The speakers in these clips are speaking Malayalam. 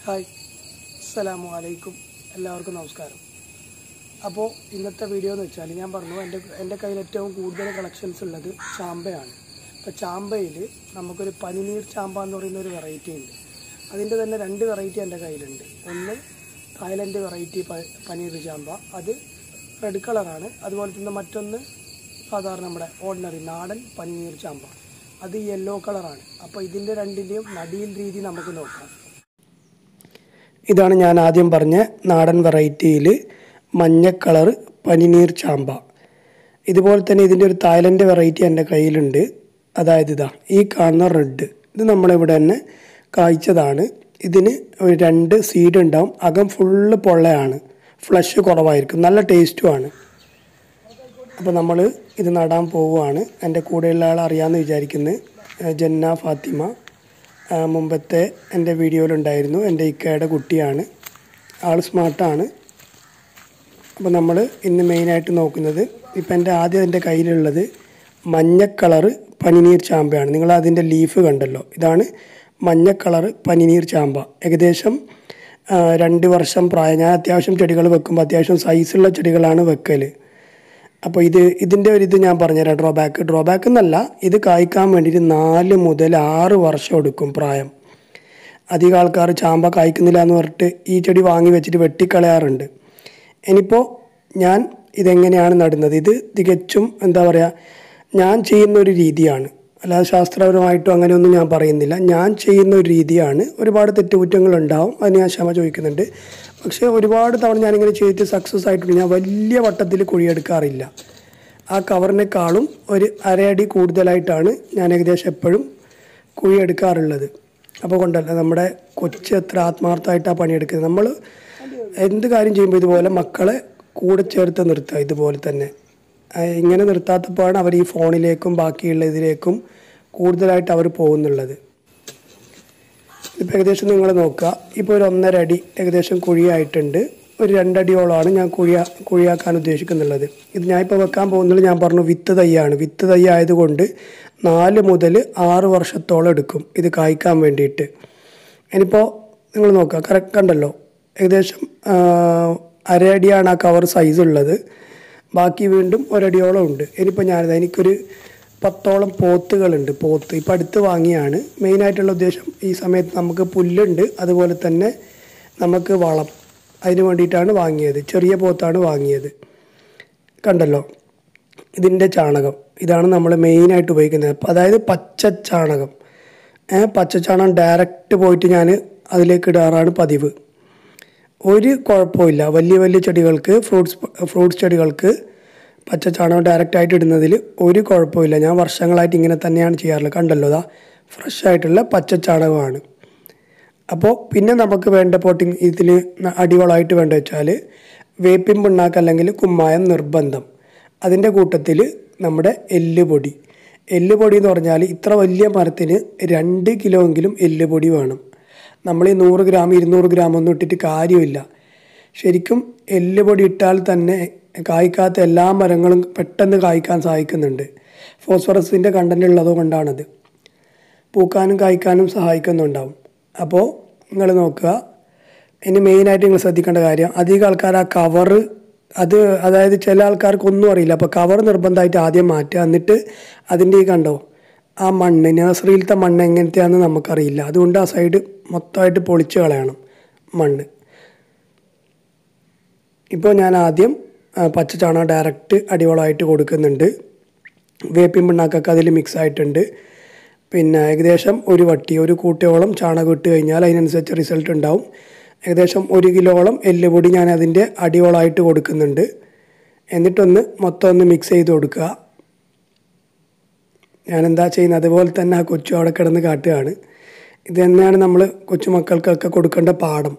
ഹായ് അസ്സലാമു അലൈക്കും എല്ലാവർക്കും നമസ്കാരം അപ്പോൾ ഇന്നത്തെ വീഡിയോ എന്ന് വെച്ചാൽ ഞാൻ പറഞ്ഞു എൻ്റെ എൻ്റെ കയ്യിൽ ഏറ്റവും കൂടുതൽ കളക്ഷൻസ് ഉള്ളത് ചാമ്പയാണ് അപ്പോൾ ചാമ്പയിൽ നമുക്കൊരു പനിനീർ ചാമ്പ എന്ന് പറയുന്ന ഒരു വെറൈറ്റി ഉണ്ട് അതിൻ്റെ തന്നെ രണ്ട് വെറൈറ്റി എൻ്റെ കയ്യിലുണ്ട് ഒന്ന് തായ്ലൻഡ് വെറൈറ്റി പനീർ ചാമ്പ അത് റെഡ് കളറാണ് അതുപോലെ തന്നെ മറ്റൊന്ന് സാധാരണ നമ്മുടെ ഓർഡിനറി നാടൻ പനിനീർ ചാമ്പ അത് യെല്ലോ കളറാണ് അപ്പോൾ ഇതിൻ്റെ രണ്ടിൻ്റെയും നടിയിൽ രീതി നമുക്ക് നോക്കാം ഇതാണ് ഞാൻ ആദ്യം പറഞ്ഞ നാടൻ വെറൈറ്റിയിൽ മഞ്ഞ കളർ പനിനീർ ചാമ്പ ഇതുപോലെ തന്നെ ഇതിൻ്റെ ഒരു തായ്ലൻഡ് വെറൈറ്റി എൻ്റെ കയ്യിലുണ്ട് അതായത് ഇതാ ഈ കാണുന്ന റെഡ് ഇത് നമ്മളിവിടെ തന്നെ കായ്ച്ചതാണ് ഇതിന് ഒരു രണ്ട് സീഡ് ഉണ്ടാവും അകം ഫുള്ള് പൊള്ളയാണ് ഫ്ലഷ് കുറവായിരിക്കും നല്ല ടേസ്റ്റുമാണ് അപ്പോൾ നമ്മൾ ഇത് നടാൻ പോവുകയാണ് എൻ്റെ കൂടെയുള്ള ആൾ അറിയാമെന്ന് വിചാരിക്കുന്നത് ഏഹ് ജന്ന ഫാത്തിമ ആ, മുമ്പത്തെ എൻ്റെ വീഡിയോയിലുണ്ടായിരുന്നു എൻ്റെ ഇക്കയുടെ കുട്ടിയാണ് ആൾ സ്മാർട്ടാണ് അപ്പോൾ നമ്മൾ ഇന്ന് മെയിനായിട്ട് നോക്കുന്നത് ഇപ്പം എൻ്റെ ആദ്യം എൻ്റെ കയ്യിലുള്ളത് മഞ്ഞ കളറ് പനിനീർ ചാമ്പയാണ് നിങ്ങൾ അതിൻ്റെ ലീഫ് കണ്ടല്ലോ ഇതാണ് മഞ്ഞ കളറ് പനിനീർ ചാമ്പ ഏകദേശം ആ, രണ്ട് വർഷം പ്രായം ഞാൻ അത്യാവശ്യം ചെടികൾ വെക്കുമ്പോൾ അത്യാവശ്യം സൈസുള്ള ചെടികളാണ് വെക്കൽ അപ്പോൾ ഇത് ഇതിൻ്റെ ഒരു ഇത് ഞാൻ പറഞ്ഞുതരാം ഡ്രോബാക്ക് ഡ്രോബാക്ക് എന്നല്ല ഇത് കായ്ക്കാൻ വേണ്ടിയിട്ട് നാല് മുതൽ ആറ് വർഷം എടുക്കും പ്രായം അധികം ആൾക്കാർ ചാമ്പ കായ്ക്കുന്നില്ല എന്ന് പറഞ്ഞിട്ട് ഈ ചെടി വാങ്ങി വെച്ചിട്ട് വെട്ടിക്കളയാറുണ്ട് ഇനിയിപ്പോൾ ഞാൻ ഇതെങ്ങനെയാണ് നടുന്നത് ഇത് തികച്ചും എന്താ പറയുക ഞാൻ ചെയ്യുന്ന ഒരു രീതിയാണ് അല്ലാതെ ശാസ്ത്രപരമായിട്ടും അങ്ങനെയൊന്നും ഞാൻ പറയുന്നില്ല ഞാൻ ചെയ്യുന്ന ഒരു രീതിയാണ് ഒരുപാട് തെറ്റുകുറ്റങ്ങളുണ്ടാവും അതിന് ഞാൻ ക്ഷമ ചോദിക്കുന്നുണ്ട് പക്ഷേ ഒരുപാട് തവണ ഞാനിങ്ങനെ ചെയ്തിട്ട് സക്സസ് ആയിട്ടുണ്ട് ഞാൻ വലിയ വട്ടത്തിൽ കുഴിയെടുക്കാറില്ല ആ കവറിനേക്കാളും ഒരു അരയടി കൂടുതലായിട്ടാണ് ഞാൻ ഏകദേശം എപ്പോഴും കുഴിയെടുക്കാറുള്ളത് അപ്പോൾ കൊണ്ടല്ല നമ്മുടെ കൊച്ചു എത്ര ആത്മാർത്ഥമായിട്ടാണ് പണിയെടുക്കുന്നത് നമ്മൾ എന്ത് കാര്യം ചെയ്യുമ്പോൾ ഇതുപോലെ മക്കളെ കൂടെ ചേർത്ത് നിർത്തുക ഇതുപോലെ തന്നെ ആ, ഇങ്ങനെ നിർത്താത്തപ്പോഴാണ് അവർ ഈ ഫോണിലേക്കും ബാക്കിയുള്ള ഇതിലേക്കും കൂടുതലായിട്ട് അവർ പോകുന്നുള്ളത് ഇപ്പോൾ ഏകദേശം നിങ്ങൾ നോക്കുക ഇപ്പോൾ ഒരു ഒന്നര അടി ഏകദേശം കുഴിയായിട്ടുണ്ട് ഒരു രണ്ടടിയോളമാണ് ഞാൻ കുഴിയ കുഴിയാക്കാൻ ഉദ്ദേശിക്കുന്നുള്ളത് ഇത് ഞാൻ ഇപ്പോൾ വെക്കാൻ പോകുന്നത് ഞാൻ പറഞ്ഞു വിത്ത് തയ്യാണ് വിത്ത് തൈ ആയതുകൊണ്ട് നാല് മുതൽ ആറ് വർഷത്തോളം എടുക്കും ഇത് കായ്ക്കാൻ വേണ്ടിയിട്ട് ഇനിയിപ്പോൾ നിങ്ങൾ നോക്കുക കറക്റ്റ് കണ്ടല്ലോ ഏകദേശം ആ, അരയടിയാണ് ആ കവർ സൈസ് ഉള്ളത് ബാക്കി വീണ്ടും ഒരടിയോളം ഉണ്ട് ഇനിയിപ്പോൾ ഞാനിത് എനിക്കൊരു പത്തോളം പോത്തുകളുണ്ട് പോത്ത് ഇപ്പം അടുത്ത് വാങ്ങിയാണ് മെയിനായിട്ടുള്ള ഉദ്ദേശം ഈ സമയത്ത് നമുക്ക് പുല്ലുണ്ട് അതുപോലെ തന്നെ നമുക്ക് വളം അതിന് വേണ്ടിയിട്ടാണ് വാങ്ങിയത് ചെറിയ പോത്താണ് വാങ്ങിയത് കണ്ടല്ലോ ഇതിൻ്റെ ചാണകം ഇതാണ് നമ്മൾ മെയിനായിട്ട് ഉപയോഗിക്കുന്നത് അപ്പം അതായത് പച്ച ചാണകം ഏ, പച്ച ചാണകം ഡയറക്റ്റ് പോയിട്ട് ഞാൻ അതിലേക്ക് ഇടാറാണ് പതിവ് ഒരു കുഴപ്പമില്ല വലിയ വലിയ ചെടികൾക്ക് ഫ്രൂട്ട്സ് ഫ്രൂട്ട്സ് ചെടികൾക്ക് പച്ച ചാണകം ഡയറക്റ്റ് ആയിട്ട് ഇടുന്നതിൽ ഒരു കുഴപ്പമില്ല ഞാൻ വർഷങ്ങളായിട്ട് ഇങ്ങനെ തന്നെയാണ് ചെയ്യാറുള്ളത് കണ്ടല്ലോ ഇതാ ഫ്രഷ് ആയിട്ടുള്ള പച്ച ചാണകമാണ് അപ്പോൾ പിന്നെ നമുക്ക് വേണ്ട പോട്ടിങ് ഇതിൽ അടിവളമായിട്ട് വേണ്ട വെച്ചാൽ വേപ്പിൻ പിണ്ണാക്ക് അല്ലെങ്കിൽ കുമ്മായം നിർബന്ധം അതിൻ്റെ കൂട്ടത്തിൽ നമ്മുടെ എല്ലുപൊടി എല്ലുപൊടി എന്ന് പറഞ്ഞാൽ ഇത്ര വലിയ മരത്തിന് രണ്ട് കിലോ എങ്കിലും എല്ലുപൊടി വേണം നമ്മൾ ഈ നൂറ് ഗ്രാം ഇരുന്നൂറ് ഗ്രാം ഒന്നും ഇട്ടിട്ട് കാര്യമില്ല ശരിക്കും എല്ലുപൊടി ഇട്ടാൽ തന്നെ കായ്ക്കാത്ത എല്ലാ മരങ്ങളും പെട്ടെന്ന് കായ്ക്കാൻ സഹായിക്കുന്നുണ്ട് ഫോസ്ഫറസിൻ്റെ കണ്ടൻ്റ് ഉള്ളത് കൊണ്ടാണത് പൂക്കാനും കായ്ക്കാനും സഹായിക്കുന്നുണ്ടാവും അപ്പോൾ നിങ്ങൾ നോക്കുക ഇനി മെയിനായിട്ട് നിങ്ങൾ ശ്രദ്ധിക്കേണ്ട കാര്യം അധികം ആൾക്കാർ ആ കവറ് അത് അതായത് ചില ആൾക്കാർക്ക് ഒന്നും അറിയില്ല അപ്പോൾ കവർ നിർബന്ധമായിട്ട് ആദ്യം മാറ്റുക എന്നിട്ട് അതിൻ്റെ ഈ കണ്ടോ ആ മണ്ണ് നഴ്സറിയിലത്തെ മണ്ണ് എങ്ങനത്തെയാണെന്ന് നമുക്കറിയില്ല അതുകൊണ്ട് ആ സൈഡ് മൊത്തമായിട്ട് പൊളിച്ച് കളയണം മണ്ണ് ഇപ്പോൾ ഞാൻ ആദ്യം ആ, പച്ച ചാണകം ഡയറക്റ്റ് അടിവളമായിട്ട് കൊടുക്കുന്നുണ്ട് വേപ്പിൻ പിണ്ണാക്കൊക്കെ അതിൽ മിക്സ് ആയിട്ടുണ്ട് പിന്നെ ഏകദേശം ഒരു വട്ടി ഒരു കൂട്ടയോളം ചാണകം ഇട്ട് കഴിഞ്ഞാൽ അതിനനുസരിച്ച് റിസൾട്ട് ഉണ്ടാവും ഏകദേശം ഒരു കിലോളം എല്ലുപൊടി ഞാൻ അതിൻ്റെ അടിവളമായിട്ട് കൊടുക്കുന്നുണ്ട് എന്നിട്ടൊന്ന് മൊത്തം ഒന്ന് മിക്സ് ചെയ്ത് കൊടുക്കുക ഞാൻ എന്താ ചെയ്യുന്നത് അതുപോലെ തന്നെ ആ കൊച്ചു അവിടെ കിടന്ന് കാട്ടുകയാണ് ഇത് തന്നെയാണ് നമ്മൾ കൊച്ചുമക്കൾക്കൊക്കെ കൊടുക്കേണ്ട പാഠം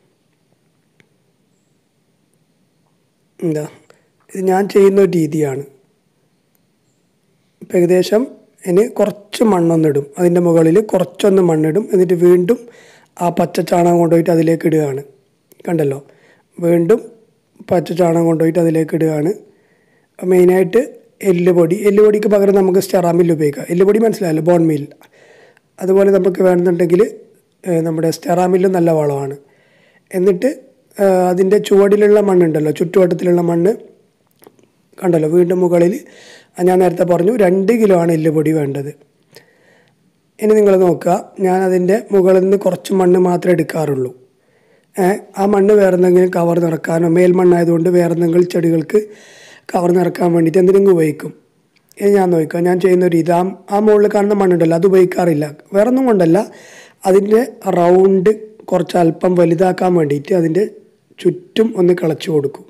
എന്താ ഇത് ഞാൻ ചെയ്യുന്ന ഒരു രീതിയാണ് ഇപ്പം ഏകദേശം ഇനി കുറച്ച് മണ്ണൊന്നിടും അതിൻ്റെ മുകളിൽ കുറച്ചൊന്ന് മണ്ണിടും എന്നിട്ട് വീണ്ടും ആ പച്ച ചാണകം കൊണ്ടുപോയിട്ട് അതിലേക്ക് ഇടുകയാണ് കണ്ടല്ലോ വീണ്ടും പച്ച ചാണകം കൊണ്ടുപോയിട്ട് അതിലേക്ക് ഇടുകയാണ് മെയിനായിട്ട് എല്ലുപൊടി എല്ലുപൊടിക്ക് പകരം നമുക്ക് സ്റ്റെറാമിൽ ഉപയോഗിക്കാം എല്ലുപൊടി മനസ്സിലായല്ലോ ബോൺ മീൽ അതുപോലെ നമുക്ക് വേണമെന്നുണ്ടെങ്കിൽ ഏഹ് നമ്മുടെ സ്റ്റെറാമില്ലും നല്ല വളമാണ് എന്നിട്ട് ഏഹ് അതിൻ്റെ ചുവടിലുള്ള മണ്ണുണ്ടല്ലോ ചുറ്റുവട്ടത്തിലുള്ള മണ്ണ് കണ്ടല്ലോ വീണ്ടും മുകളിൽ ഞാൻ നേരത്തെ പറഞ്ഞു രണ്ട് കിലോ ആണ് എല്ലുപൊടി വേണ്ടത് ഇനി നിങ്ങൾ നോക്കുക ഞാൻ അതിൻ്റെ മുകളിൽ നിന്ന് കുറച്ച് മണ്ണ് മാത്രമേ എടുക്കാറുള്ളൂ ഏ, ആ മണ്ണ് വേറെ എന്തെങ്കിലും കവർ നിറക്കാനോ മേൽമണ്ണായതുകൊണ്ട് വേറെ എന്തെങ്കിലും ചെടികൾക്ക് കവർ നിറക്കാൻ വേണ്ടിയിട്ട് എന്തിനെങ്കിലും ഉപയോഗിക്കും ഇനി ഞാൻ നോക്കാം ഞാൻ ചെയ്യുന്ന ഒരു ഇത് ആ ആ മുകളിൽ കാണുന്ന മണ്ണുണ്ടല്ലോ അത് ഉപയോഗിക്കാറില്ല വേറെ ഒന്നും കൊണ്ടല്ല അതിൻ്റെ റൗണ്ട് കുറച്ച് അല്പം വലുതാക്കാൻ വേണ്ടിയിട്ട് അതിൻ്റെ ചുറ്റും ഒന്ന് കിളച്ചു കൊടുക്കും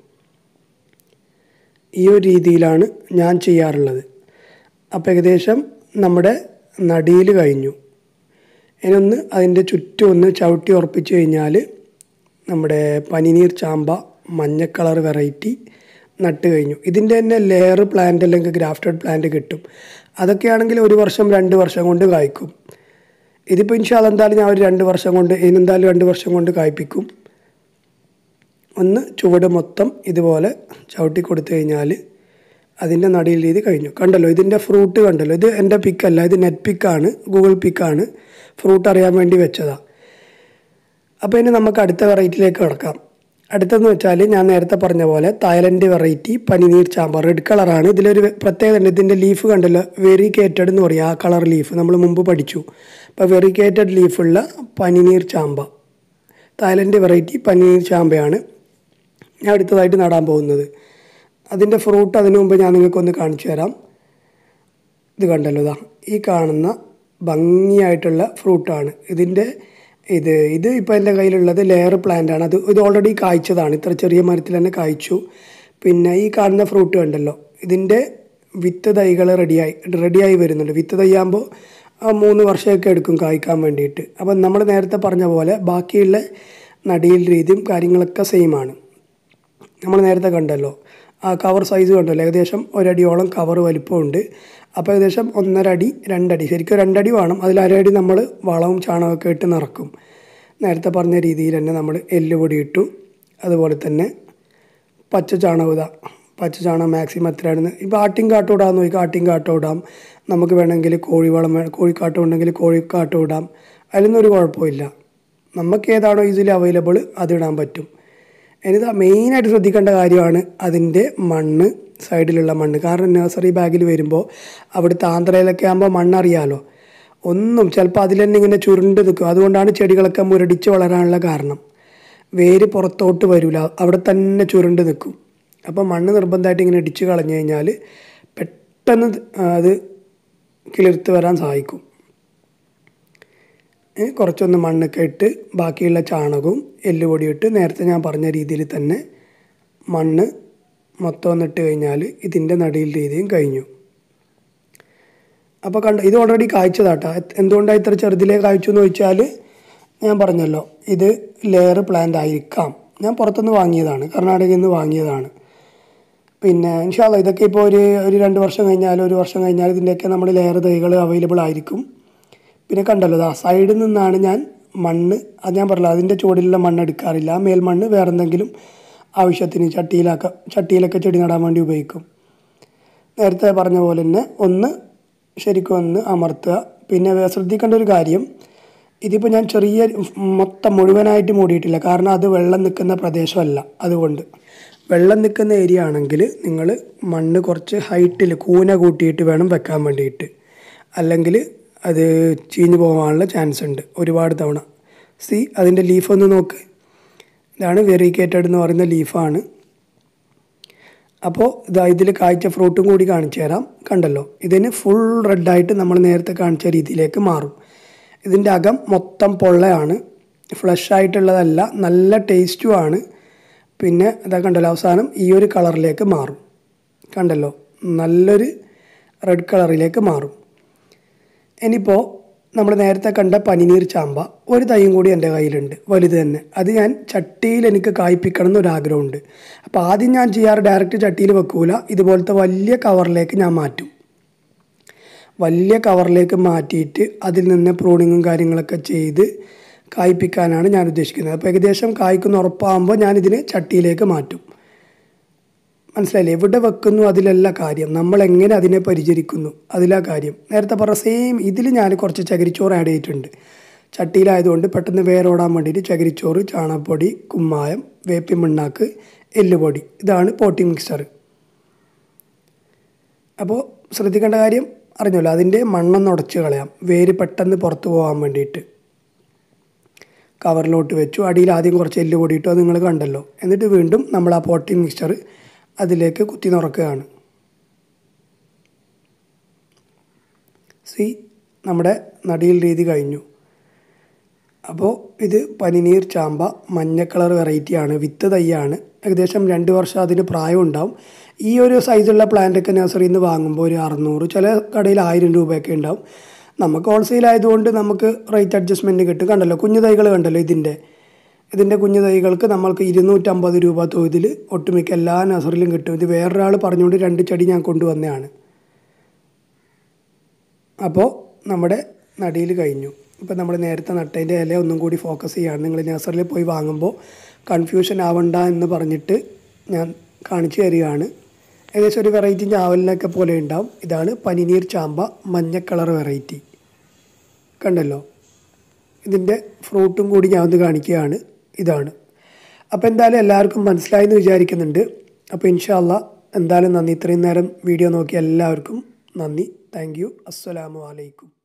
ഈ ഒരു രീതിയിലാണ് ഞാൻ ചെയ്യാറുള്ളത് അപ്പോൾ ഏകദേശം നമ്മുടെ നടിയിൽ കഴിഞ്ഞു ഇനൊന്ന് അതിൻ്റെ ചുറ്റും ഒന്ന് ചവിട്ടി ഉറപ്പിച്ച് കഴിഞ്ഞാൽ നമ്മുടെ പനിനീർ ചാമ്പ മഞ്ഞ കളർ വെറൈറ്റി നട്ട് കഴിഞ്ഞു ഇതിൻ്റെ തന്നെ ലെയർ പ്ലാന്റ് അല്ലെങ്കിൽ ഗ്രാഫ്റ്റഡ് പ്ലാന്റ് കിട്ടും അതൊക്കെയാണെങ്കിൽ ഒരു വർഷം രണ്ട് വർഷം കൊണ്ട് കായ്ക്കും ഇതിപ്പോൾ ഇൻഷാല് എന്തായാലും ഞാൻ ഒരു രണ്ട് വർഷം കൊണ്ട് ഇതിനെന്തായാലും രണ്ട് വർഷം കൊണ്ട് കായ്പ്പിക്കും ഒന്ന് ചുവട് മൊത്തം ഇതുപോലെ ചവിട്ടി കൊടുത്തു കഴിഞ്ഞാൽ അതിൻ്റെ നടിയിൽ രീതി കഴിഞ്ഞു കണ്ടല്ലോ ഇതിൻ്റെ ഫ്രൂട്ട് കണ്ടല്ലോ ഇത് എൻ്റെ പിക്കല്ല ഇത് നെറ്റ് പിക്കാണ് ഗൂഗിൾ പിക്കാണ് ഫ്രൂട്ട് അറിയാൻ വേണ്ടി വെച്ചതാണ് അപ്പോൾ ഇനി നമുക്ക് അടുത്ത വെറൈറ്റിയിലേക്ക് കിടക്കാം അടുത്തെന്ന് വെച്ചാൽ ഞാൻ നേരത്തെ പറഞ്ഞ പോലെ തായ്ലൻഡ് വെറൈറ്റി പനിനീർ ചാമ്പ റെഡ് കളറാണ് ഇതിലൊരു പ്രത്യേകത ഉണ്ട് ഇതിൻ്റെ ലീഫ് കണ്ടല്ലോ വെറിക്കേറ്റഡ് എന്ന് പറയും ആ കളർ ലീഫ് നമ്മൾ മുമ്പ് പഠിച്ചു അപ്പോൾ വെറിക്കേറ്റഡ് ലീഫുള്ള പനിനീർ ചാമ്പ തായ്ലൻഡ് വെറൈറ്റി പനിനീർ ചാമ്പയാണ് ഞാൻ അടുത്തതായിട്ട് നടാൻ പോകുന്നത് അതിൻ്റെ ഫ്രൂട്ട് അതിനു മുമ്പ് ഞാൻ നിങ്ങൾക്കൊന്ന് കാണിച്ചു തരാം ഇത് കണ്ടല്ലോ ഇതാ ഈ കാണുന്ന ഭംഗിയായിട്ടുള്ള ഫ്രൂട്ടാണ് ഇതിൻ്റെ ഇത് ഇത് ഇപ്പോൾ എൻ്റെ കയ്യിലുള്ളത് ലെയർ പ്ലാന്റ് ആണ് അത് ഇത് ഓൾറെഡി കായ്ച്ചതാണ് ഇത്ര ചെറിയ മരത്തിൽ തന്നെ കായ്ച്ചു പിന്നെ ഈ കാണുന്ന ഫ്രൂട്ട് കണ്ടല്ലോ ഇതിൻ്റെ വിത്ത് തൈകൾ റെഡിയായി റെഡിയായി വരുന്നുണ്ട് വിത്ത് തൈയാകുമ്പോൾ മൂന്ന് വർഷമൊക്കെ എടുക്കും കായ്ക്കാൻ വേണ്ടിയിട്ട് അപ്പം നമ്മൾ നേരത്തെ പറഞ്ഞ പോലെ ബാക്കിയുള്ള നടിയിൽ രീതിയും കാര്യങ്ങളൊക്കെ സെയിം ആണ് നമ്മൾ നേരത്തെ കണ്ടല്ലോ ആ കവർ സൈസ് കണ്ടല്ലോ ഏകദേശം ഒരടിയോളം കവർ വലിപ്പമുണ്ട് അപ്പോൾ ഏകദേശം ഒന്നര അടി രണ്ടടി ശരിക്കും രണ്ടടി വേണം അതിൽ അരടി നമ്മൾ വളവും ചാണകമൊക്കെ ഇട്ട് നിറക്കും നേരത്തെ പറഞ്ഞ രീതിയിൽ തന്നെ നമ്മൾ എല്ലുപൊടി ഇട്ടു അതുപോലെ തന്നെ പച്ച ചാണകം ഇതാ പച്ച ചാണകം മാക്സിമം എത്രയാണെന്ന് ഇപ്പോൾ ആട്ടിൻ കാട്ടം ഇടാൻ നോക്കി ആട്ടിൻ കാട്ടം ഇടാം നമുക്ക് വേണമെങ്കിൽ കോഴിവളം വേണം കോഴിക്കാട്ടം ഉണ്ടെങ്കിൽ കോഴിക്കാട്ടം ഇടാം അതിലൊന്നും ഒരു കുഴപ്പമില്ല നമുക്ക് ഏതാണോ ഈസിലി അവൈലബിൾ അതിടാൻ പറ്റും ഇനിതാ മെയിനായിട്ട് ശ്രദ്ധിക്കേണ്ട കാര്യമാണ് അതിൻ്റെ മണ്ണ് സൈഡിലുള്ള മണ്ണ് കാരണം നഴ്സറി ബാഗിൽ വരുമ്പോൾ അവിടുത്തെ ആന്ധ്രയിലൊക്കെ ആകുമ്പോൾ മണ്ണറിയാലോ ഒന്നും ചിലപ്പോൾ അതിൽ തന്നെ ഇങ്ങനെ ചുരുണ്ട് നിൽക്കും അതുകൊണ്ടാണ് ചെടികളൊക്കെ മുരടിച്ച് വളരാനുള്ള കാരണം വേര് പുറത്തോട്ട് വരില്ല അവിടെ തന്നെ ചുരുണ്ട് നിൽക്കും അപ്പോൾ മണ്ണ് നിർബന്ധമായിട്ട് ഇങ്ങനെ ഇടിച്ച് കളഞ്ഞു കഴിഞ്ഞാൽ പെട്ടെന്ന് അത് കിളിർത്ത് വരാൻ സഹായിക്കും ഏ, കുറച്ചൊന്ന് മണ്ണൊക്കെ ഇട്ട് ബാക്കിയുള്ള ചാണകവും എല്ലുപൊടി ഇട്ട് നേരത്തെ ഞാൻ പറഞ്ഞ രീതിയിൽ തന്നെ മണ്ണ് മൊത്തം ഒന്ന് ഇട്ട് കഴിഞ്ഞാൽ ഇതിൻ്റെ നടിയിൽ രീതിയും കഴിഞ്ഞു അപ്പോൾ കണ്ട ഇത് ഓൾറെഡി കായ്ച്ചതാട്ടാ എന്തുകൊണ്ടാണ് ഇത്ര ചെറുതിലേ കായ്ച്ചു എന്ന് ചോദിച്ചാൽ ഞാൻ പറഞ്ഞല്ലോ ഇത് ലെയർ പ്ലാന്റ് ആയിരിക്കാം ഞാൻ പുറത്തുനിന്ന് വാങ്ങിയതാണ് കർണാടകയിൽ നിന്ന് വാങ്ങിയതാണ് പിന്നെ ഇൻഷാല്ല ഇതൊക്കെ ഇപ്പോൾ ഒരു ഒരു രണ്ട് വർഷം കഴിഞ്ഞാൽ ഒരു വർഷം കഴിഞ്ഞാൽ ഇതിൻ്റെയൊക്കെ നമ്മൾ ലെയർ തൈകൾ അവൈലബിൾ ആയിരിക്കും പിന്നെ കണ്ടല്ലോ ദാ സൈഡിൽ നിന്നാണ് ഞാൻ മണ്ണ് അത് ഞാൻ പറഞ്ഞല്ലോ അതിൻ്റെ ചുവടിലുള്ള മണ്ണ് എടുക്കാറില്ല ആ മേൽമണ്ണ് വേറെ എന്തെങ്കിലും ആവശ്യത്തിന് ചട്ടിയിലാക്ക ചട്ടിയിലൊക്കെ ചെടി നടാൻ വേണ്ടി ഉപയോഗിക്കും നേരത്തെ പറഞ്ഞ പോലെ തന്നെ ഒന്ന് ശരിക്കും ഒന്ന് അമർത്തുക പിന്നെ വേ- ശ്രദ്ധിക്കേണ്ട ഒരു കാര്യം ഇതിപ്പോൾ ഞാൻ ചെറിയ മൊത്തം മുഴുവനായിട്ട് മൂടിയിട്ടില്ല കാരണം അത് വെള്ളം നിൽക്കുന്ന പ്രദേശമല്ല അതുകൊണ്ട് വെള്ളം നിൽക്കുന്ന ഏരിയ ആണെങ്കിൽ നിങ്ങൾ മണ്ണ് കുറച്ച് ഹൈറ്റിൽ കൂന കൂട്ടിയിട്ട് വേണം വെക്കാൻ വേണ്ടിയിട്ട് അല്ലെങ്കിൽ അത് ചീഞ്ഞു പോകാനുള്ള ചാൻസ് ഉണ്ട് ഒരുപാട് തവണ സി അതിൻ്റെ ലീഫ് ഒന്ന് നോക്ക് ഇതാണ് വെറിക്കേറ്റഡ് എന്ന് പറയുന്ന ലീഫാണ് അപ്പോൾ ഇതാ ഇതിൽ കായ്ച്ച ഫ്രൂട്ടും കൂടി കാണിച്ചു തരാം കണ്ടല്ലോ ഇതിന് ഫുൾ റെഡായിട്ട് നമ്മൾ നേരത്തെ കാണിച്ച രീതിയിലേക്ക് മാറും ഇതിൻ്റെ അകം മൊത്തം പൊള്ളയാണ് ഫ്ലഷ് ആയിട്ടുള്ളതല്ല നല്ല ടേസ്റ്റുമാണ് പിന്നെ ഇതാ കണ്ടല്ലോ അവസാനം ഈ ഒരു കളറിലേക്ക് മാറും കണ്ടല്ലോ നല്ലൊരു റെഡ് കളറിലേക്ക് മാറും ഇനിയിപ്പോൾ നമ്മൾ നേരത്തെ കണ്ട പനിനീർ ചാമ്പ ഒരു തൈയും കൂടി എൻ്റെ കയ്യിലുണ്ട് വലുത് തന്നെ അത് ഞാൻ ചട്ടിയിൽ എനിക്ക് കായ്പ്പിക്കണം എന്നൊരാഗ്രഹമുണ്ട് അപ്പോൾ ആദ്യം ഞാൻ ചെയ്യാറ് ഡയറക്റ്റ് ചട്ടിയിൽ വെക്കൂല ഇതുപോലത്തെ വലിയ കവറിലേക്ക് ഞാൻ മാറ്റും വലിയ കവറിലേക്ക് മാറ്റിയിട്ട് അതിൽ നിന്ന് പ്രൂണിങ്ങും കാര്യങ്ങളൊക്കെ ചെയ്ത് കായ്പ്പിക്കാനാണ് ഞാൻ ഉദ്ദേശിക്കുന്നത് അപ്പോൾ ഏകദേശം കായ്ക്കുന്ന ഉറപ്പാകുമ്പോൾ ഞാനിതിനെ ചട്ടിയിലേക്ക് മാറ്റും മനസ്സിലായില്ലേ എവിടെ വെക്കുന്നു അതിലല്ല കാര്യം നമ്മൾ എങ്ങനെ അതിനെ പരിചരിക്കുന്നു അതിലാ കാര്യം നേരത്തെ പറഞ്ഞ സെയിം ഇതിൽ ഞാൻ കുറച്ച് ചകിരിച്ചോറ് ആഡ് ചെയ്തിട്ടുണ്ട് ചട്ടിയിലായതുകൊണ്ട് പെട്ടെന്ന് വേരോടാൻ വേണ്ടിയിട്ട് ചകിരിച്ചോറ് ചാണകപ്പൊടി കുമ്മായം വേപ്പി മണ്ണാക്ക് എല്ലുപൊടി ഇതാണ് പോട്ടിംഗ് മിക്സർ അപ്പോൾ ശ്രദ്ധിക്കേണ്ട കാര്യം അറിഞ്ഞല്ലോ അതിൻ്റെ മണ്ണൊന്ന് ഉടച്ച് കളയാം വേര് പെട്ടെന്ന് പുറത്ത് പോകാൻ വേണ്ടിയിട്ട് കവറിലോട്ട് വെച്ചു അടിയിൽ ആദ്യം കുറച്ച് എല്ല് പൊടിയിട്ടു അത് നിങ്ങൾ കണ്ടല്ലോ എന്നിട്ട് വീണ്ടും നമ്മൾ ആ പോട്ടിംഗ് മിക്സ്ചർ അതിലേക്ക് കുത്തി നിറക്കുകയാണ് സി നമ്മുടെ നടിയിൽ രീതി കഴിഞ്ഞു അപ്പോൾ ഇത് പനിനീർ ചാമ്പ മഞ്ഞ കളർ വെറൈറ്റിയാണ് വിത്ത് തൈയാണ് ഏകദേശം രണ്ട് വർഷം അതിന് പ്രായം ഉണ്ടാവും ഈ ഒരു സൈസുള്ള പ്ലാന്റൊക്കെ നഴ്സറിയിൽ നിന്ന് വാങ്ങുമ്പോൾ ഒരു അറുന്നൂറ് ചില കടയിൽ ആയിരം രൂപയൊക്കെ ഉണ്ടാവും നമുക്ക് ഹോൾസെയിൽ ആയതുകൊണ്ട് നമുക്ക് റേറ്റ് അഡ്ജസ്റ്റ്മെൻറ്റ് കിട്ടും കണ്ടല്ലോ കുഞ്ഞു തൈകൾ കണ്ടല്ലോ ഇതിൻ്റെ ഇതിൻ്റെ കുഞ്ഞു തൈകൾക്ക് നമ്മൾക്ക് ഇരുന്നൂറ്റമ്പത് രൂപ തോതിൽ ഒട്ടുമിക്ക എല്ലാ നഴ്സറിയിലും കിട്ടും ഇത് വേറൊരാൾ പറഞ്ഞുകൊണ്ട് രണ്ട് ചെടി ഞാൻ കൊണ്ടുവന്നതാണ് അപ്പോൾ നമ്മുടെ നടിയിൽ കഴിഞ്ഞു ഇപ്പോൾ നമ്മൾ നേരത്തെ നട്ടതിൻ്റെ ഇല ഒന്നും കൂടി ഫോക്കസ് ചെയ്യുകയാണ് നിങ്ങൾ നഴ്സറിയിൽ പോയി വാങ്ങുമ്പോൾ കൺഫ്യൂഷൻ ആവണ്ട എന്ന് പറഞ്ഞിട്ട് ഞാൻ കാണിച്ചു തരികയാണ് ഏകദേശം ഒരു വെറൈറ്റി ഞാവലിനൊക്കെ പോലെ ഉണ്ടാവും ഇതാണ് പനിനീർ ചാമ്പ മഞ്ഞ കളർ വെറൈറ്റി കണ്ടല്ലോ ഇതിൻ്റെ ഫ്രൂട്ടും കൂടി ഞാൻ ഒന്ന് കാണിക്കുകയാണ് ഇതാണ് അപ്പോൾ എന്തായാലും എല്ലാവർക്കും മനസ്സിലായി എന്ന് വിചാരിക്കുന്നുണ്ട് അപ്പോൾ ഇൻഷാല്ല എന്തായാലും നന്ദി ഇത്രയും നേരം വീഡിയോ നോക്കിയ എല്ലാവർക്കും നന്ദി താങ്ക് യു അസ്സലാമു അലൈക്കും